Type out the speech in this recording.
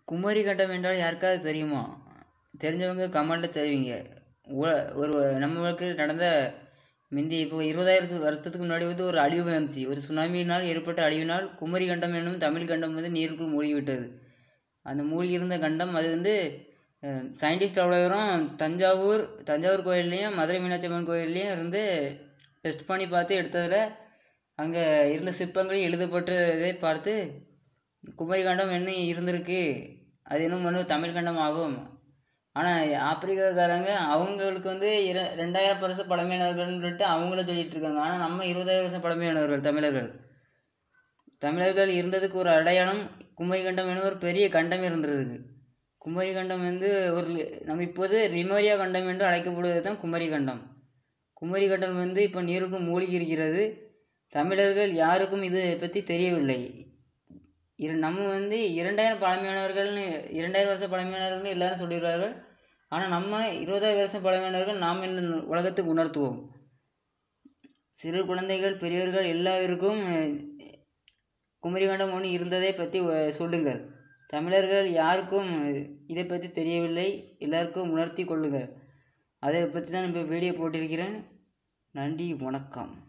குமரி கண்டம் என்றால் யாருக்காவது தெரியுமா தெரிஞ்சவங்க கமெண்ட்டில் தெரிவிங்க உல ஒரு நம்மளுக்கு நடந்த முந்தி இப்போ இருபதாயிரத்து வருஷத்துக்கு முன்னாடி வந்து ஒரு அழிவு வந்துச்சு ஒரு சுனாமியினால் ஏற்பட்ட அழிவினால் குமரி கண்டம் என்னும் தமிழ் கண்டம் வந்து நீருக்குள் மூழ்கிவிட்டது அந்த மூழ்கி இருந்த கண்டம் அது வந்து சயின்டிஸ்ட் அவ்வளோ பேரும் தஞ்சாவூர் தஞ்சாவூர் கோயில்லையும் மதுரை மீனாட்சி அம்மன் கோயில்லையும் இருந்து டெஸ்ட் பண்ணி பார்த்து எடுத்ததில் அங்கே இருந்த சிற்பங்கள் எழுதப்பட்டதை பார்த்து குமரி கண்டம் என்ன இருந்திருக்கு அது இன்னும் வந்து தமிழ் கண்டம் ஆகும் ஆனால் ஆப்பிரிக்காக்காரங்க அவங்களுக்கு வந்து இர ரெண்டாயிரம் வருஷம் பழமையானவர்கள்னு சொல்லிட்டு அவங்கள சொல்லிட்டு இருக்காங்க ஆனால் நம்ம இருபதாயிரம் வருஷம் பழமையானவர்கள் தமிழர்கள் தமிழர்கள் இருந்ததுக்கு ஒரு அடையாளம் குமரி கண்டம் என ஒரு பெரிய கண்டம் இருந்திருக்கு குமரி கண்டம் வந்து ஒரு நம்ம இப்போது ரிமோரியா கண்டம் என்று அழைக்கப்படுவது தான் குமரி கண்டம் குமரி கண்டம் வந்து இப்போ நீருக்குள் மூழ்கி இருக்கிறது தமிழர்கள் யாருக்கும் இது பற்றி தெரியவில்லை இரு நம்ம வந்து இரண்டாயிரம் பழமையானவர்கள்னு இரண்டாயிரம் வருஷம் பழமையானவர்கள்னு எல்லாரும் சொல்லிடுறார்கள் ஆனால் நம்ம இருபதாயிரம் வருஷம் பழமையானவர்கள் நாம் இந்த உலகத்துக்கு உணர்த்துவோம் சிறு குழந்தைகள் பெரியவர்கள் எல்லாருக்கும் குமரிகண்டம் ஒன்று இருந்ததை பற்றி சொல்லுங்கள் தமிழர்கள் யாருக்கும் இதை பற்றி தெரியவில்லை எல்லாருக்கும் உணர்த்தி கொள்ளுங்கள் அதை பற்றி தான் இப்போ வீடியோ போட்டிருக்கிறேன் நன்றி வணக்கம்